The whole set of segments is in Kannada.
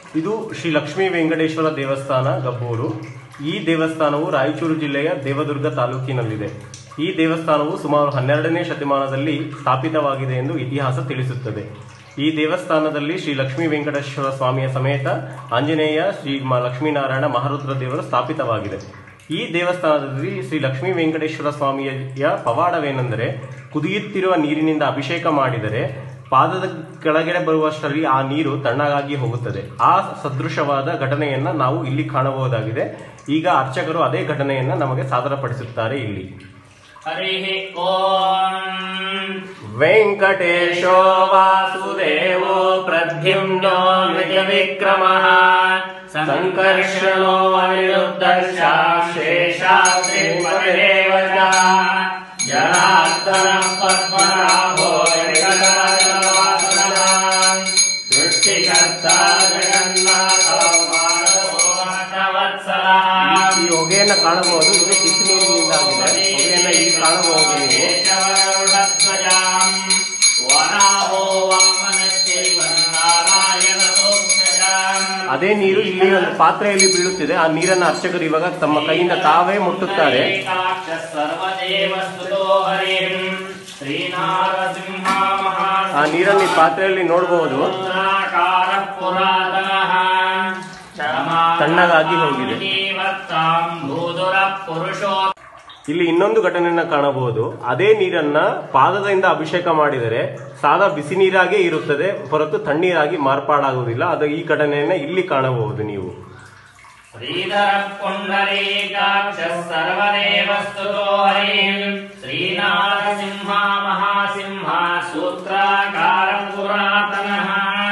ಇದು ಶ್ರೀ ಲಕ್ಷ್ಮೀ ವೆಂಕಟೇಶ್ವರ ದೇವಸ್ಥಾನ ಗಬ್ಬೂರು ಈ ದೇವಸ್ಥಾನವು ರಾಯಚೂರು ಜಿಲ್ಲೆಯ ದೇವದುರ್ಗ ತಾಲೂಕಿನಲ್ಲಿದೆ ಈ ದೇವಸ್ಥಾನವು ಸುಮಾರು ಹನ್ನೆರಡನೇ ಶತಮಾನದಲ್ಲಿ ಸ್ಥಾಪಿತವಾಗಿದೆ ಎಂದು ಇತಿಹಾಸ ತಿಳಿಸುತ್ತದೆ ಈ ದೇವಸ್ಥಾನದಲ್ಲಿ ಶ್ರೀ ಲಕ್ಷ್ಮೀ ವೆಂಕಟೇಶ್ವರ ಸ್ವಾಮಿಯ ಸಮೇತ ಆಂಜನೇಯ ಶ್ರೀ ಮ- ಲಕ್ಷ್ಮೀನಾರಾಯಣ ಮಹಾರುದ್ರ ದೇವರು ಸ್ಥಾಪಿತವಾಗಿದೆ ಈ ದೇವಸ್ಥಾನದಲ್ಲಿ ಶ್ರೀ ಲಕ್ಷ್ಮೀ ವೆಂಕಟೇಶ್ವರ ಸ್ವಾಮಿಯ ಪವಾಡವೇನೆಂದರೆ ಕುದಿಯುತ್ತಿರುವ ನೀರಿನಿಂದ ಅಭಿಷೇಕ ಮಾಡಿದರೆ ಪಾದದ ಕೆಳಗಡೆ ಬರುವಷ್ಟರಲ್ಲಿ ಆ ನೀರು ತಣ್ಣಗಾಗಿ ಹೋಗುತ್ತದೆ ಆ ಸದೃಶವಾದ ಘಟನೆಯನ್ನ ನಾವು ಇಲ್ಲಿ ಕಾಣಬಹುದಾಗಿದೆ ಈಗ ಅರ್ಚಕರು ಅದೇ ಘಟನೆಯನ್ನ ನಮಗೆ ಸಾದರಪಡಿಸುತ್ತಾರೆ ಇಲ್ಲಿ हरिः ॐ ವೆಂಕಟೇಶೋ ವಾಸುದೇವೋ ಪ್ರದ್ಯುಮ್ನೋ ನಿಜವಿಕ್ರಮಃ ಸಂಕರ್ಷಣೋ ಅನಿರುದ್ಧಶ್ಚ ಶೇಷಾದ್ರಿಪತಿರೇವ ಚ जनार्दनः पद्मनाभो वेङ्कटराजवासनः सृष्टिकर्ता जगन्नाथो मानवो भक्तवत्सलः ಈ ಹೊಗೆಯನ್ನ ಕಾಣಬಹುದು ಇದು ಬಿಸಿ ನೀರಿನಿಂದಾಗಿದೆ ಹೊಗೆಯನ್ನ ಇಲ್ಲಿ ಕಾಣಬಹುದು ನೀವು केशवरुणध्वजाम् वराहो वामनश्चैव नारायणसोऽक्षजाम् ಅದೇ ನೀರು ಇಲ್ಲಿ ಒಂದು ಪಾತ್ರೆಯಲ್ಲಿ ಬೀಳುತ್ತಿದೆ ಆ ನೀರನ್ನ ಅರ್ಚಕರು ಇವಾಗ ತಮ್ಮ ಕೈಯಿಂದ ತಾವೇ ಮುಟ್ಟುತ್ತಾರೆ ಸರ್ವದೇವಸ್ತುತೋ ಹರಿಂ ಶ್ರೀನಾರಸಿಂಹ ಆ ನೀರನ್ನು ಈ ಪಾತ್ರೆಯಲ್ಲಿ ನೋಡಬಹುದು ಮಹಾಕಾರ ಪುರಾತನಃ ತಣ್ಣಗಾಗಿ ಹೋಗಿದೆ. ಭೂದುರ ಪುರುಷೋ ಇಲ್ಲಿ ಇನ್ನೊಂದು ಘಟನೆಯನ್ನ ಕಾಣಬಹುದು ಅದೇ ನೀರನ್ನ ಪಾದದಿಂದ ಅಭಿಷೇಕ ಮಾಡಿದರೆ ಸಾದಾ ಬಿಸಿ ನೀರಾಗೇ ಇರುತ್ತದೆ ಹೊರತು ತಣ್ಣೀರಾಗಿ ಮಾರ್ಪಾಡಾಗುವುದಿಲ್ಲ ಅದು ಈ ಘಟನೆಯನ್ನ ಇಲ್ಲಿ ಕಾಣಬಹುದು ನೀವು ಶ್ರೀಧರ ಪುಂಡರೀಕಾಕ್ಷ ಸರ್ವದೇವಸ್ತುತೋ ಹರಿಂ ಶ್ರೀನಾರಸಿಂಹ ಮಹಾಸಿಂಹ ಸೂತ್ರಾಕಾರ ಪುರಾತನಃ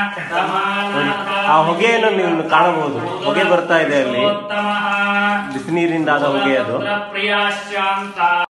ಆ ಹೊಗೆಯನ್ನು ನೀವು ಕಾಣಬಹುದು ಹೊಗೆ ಬರ್ತಾ ಇದೆ ಅಲ್ಲಿ ಉತ್ತಮಃ ಬಿಸಿ ನೀರಿಂದಾದ ಹೊಗೆ ಅದು ಪ್ರಿಯಾಶ್ಚಾಂತ